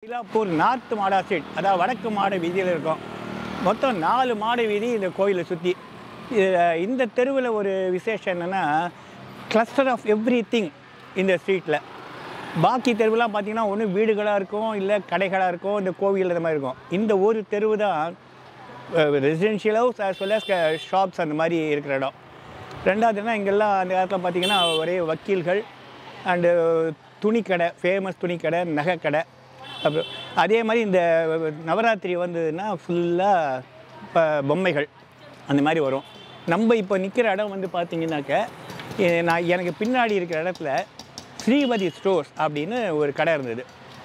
Mylapore north மாடா street அதாவது வடக்கு மாட வீதியில் இருக்கும் மொத்தம் நாலு மாட வீதி இந்த கோயிலை சுற்றி இந்த தெருவில் ஒரு விசேஷம் என்னென்னா கிளஸ்டர் ஆஃப் எவ்ரி திங் இந்த ஸ்ட்ரீட்டில் பாக்கி தெருவுலாம் பார்த்தீங்கன்னா ஒன்று வீடுகளாக இருக்கும் இல்லை கடைகளாக இருக்கும் இந்த கோவில் இந்த மாதிரி இருக்கும் இந்த ஒரு தெருவு தான் residential house as well as shops அந்த மாதிரி இருக்கிற இடம் ரெண்டாவதுன்னா இங்கெல்லாம் அந்த காலத்தில் பார்த்தீங்கன்னா ஒரே வக்கீல்கள் அண்டு துணிக்கடை ஃபேமஸ் துணிக்கடை நகைக்கடை அப்புறம் அதே மாதிரி இந்த நவராத்திரி வந்ததுன்னா ஃபுல்லாக இப்போ பொம்மைகள் அந்த மாதிரி வரும் நம்ம இப்போ நிற்கிற இடம் வந்து பார்த்தீங்கன்னாக்க எ- நான் எனக்கு பின்னாடி இருக்கிற இடத்துல ஸ்ரீமதி ஸ்டோர்ஸ் அப்படின்னு ஒரு கடை இருந்தது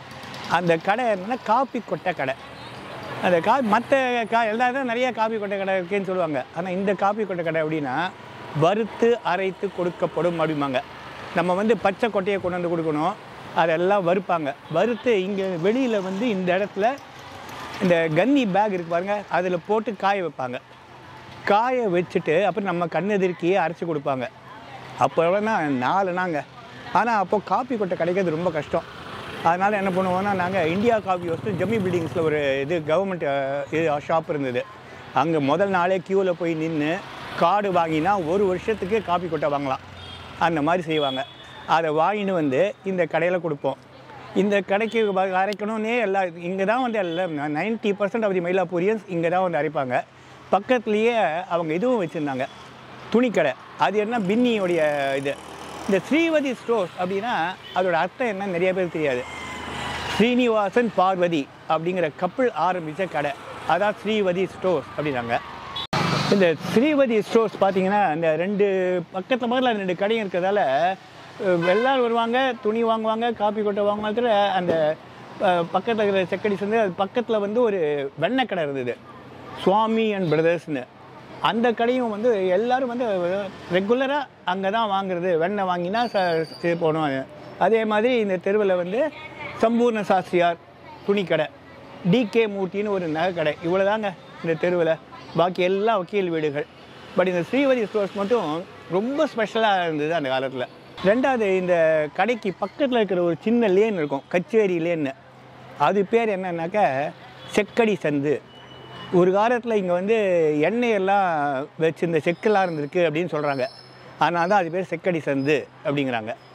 அந்த கடை என்னன்னா காப்பி கொட்டை கடை அந்த கா மற்ற கா எல்லா இடத்தும் நிறைய காப்பி கொட்டை கடை இருக்குன்னு சொல்லுவாங்க ஆனால் இந்த காப்பி கொட்டை கடை அப்படின்னா வறுத்து அரைத்து கொடுக்கப்படும் அப்படிம்பாங்க நம்ம வந்து பச்சை கொட்டையை கொண்டு வந்து கொடுக்கணும் அதெல்லாம் வறுப்பாங்க வறுத்து இங்கே வெளியில் வந்து இந்த இடத்துல இந்த கன்னி பேக் இருக்கு பாருங்க அதில் போட்டு காய வைப்பாங்க காய வச்சுட்டு அப்புறம் நம்ம கண்ணெதிர்க்கியே அரைச்சி கொடுப்பாங்க அப்போ எவ்வளோனா நாலு நாங்க ஆனால் அப்போ காப்பி கொட்டை கிடைக்கிறது ரொம்ப கஷ்டம் அதனால் என்ன பண்ணுவோம்னா நாங்கள் இந்தியா காப்பி வச்சு ஜம்மி பில்டிங்ஸில் ஒரு இது கவர்மெண்ட் இது ஷாப் இருந்தது அங்கே முதல் நாளே க்யூவில் போய் நின்று கார்டு வாங்கினா ஒரு வருஷத்துக்கு காப்பி கொட்டை வாங்கலாம் அந்த மாதிரி செய்வாங்க அதை வாங்கிட்டு வந்து இந்த கடையில் கொடுப்போம் இந்த கடைக்கு வ- அரைக்கணும்னே எல்லா இங்கே தான் வந்து எல்லாம் நைன்ட்டி பர்சன்ட் ஆஃப் தி மயிலாப்பூரியன்ஸ் இங்கே தான் வந்து அரைப்பாங்க பக்கத்துலேயே அவங்க இதுவும் வச்சுருந்தாங்க துணிக்கடை அது என்ன பின்னியோடைய இது இந்த ஸ்ரீவதி ஸ்டோர்ஸ் அப்படின்னா அதோட அர்த்தம் என்ன நிறைய பேர் தெரியாது ஸ்ரீனிவாசன் பார்வதி அப்படிங்கிற கப்பல் ஆரம்பித்த கடை அதான் ஸ்ரீவதி ஸ்டோர்ஸ் அப்படின்னாங்க இந்த ஸ்ரீவதி ஸ்டோர்ஸ் பார்த்தீங்கன்னா இந்த ரெண்டு பக்கத்தில் பக்கத்தில் ரெண்டு கடையும் இருக்கிறதால அஹ், எல்லாரும் வருவாங்க துணி வாங்குவாங்க காப்பி கொட்டை வாங்குவாங்க தவிர அந்த பக்கத்தில் இருக்கிற செக்கடி வந்து அது பக்கத்தில் வந்து ஒரு வெண்ணெய் கடை இருந்தது சுவாமி அண்ட் பிரதர்ஸ்னு அந்த கடையும் வந்து எல்லாரும் வந்து ரெகுலராக அங்கே தான் வாங்குறது வெண்ணெய் வாங்கினா ச இது போகணும் அதே மாதிரி இந்த தெருவில் வந்து சம்பூர்ண சாஸ்திரியார் துணிக்கடை டிகே மூர்த்தின்னு ஒரு நகைக்கடை இவ்வளோதாங்க இந்த தெருவில் பாக்கி எல்லாம் வக்கீல் வீடுகள் பட் இந்த ஸ்ரீவதி ஸ்டோர்ஸ் மட்டும் ரொம்ப ஸ்பெஷலாக இருந்தது அந்த காலத்தில் ரெண்டாவது இந்த கடைக்கு பக்கத்தில் இருக்கிற ஒரு சின்ன லேன் இருக்கும் கச்சேரி லேன்னு அது பேர் என்னன்னாக்கா செக்கடி சந்து ஒரு காலத்தில் இங்கே வந்து எண்ணெய் எல்லாம் வச்சு இந்த செக்கெல்லாம் இருந்திருக்கு அப்படின்னு சொல்கிறாங்க அதனால தான் அது பேர் செக்கடி சந்து அப்படிங்கிறாங்க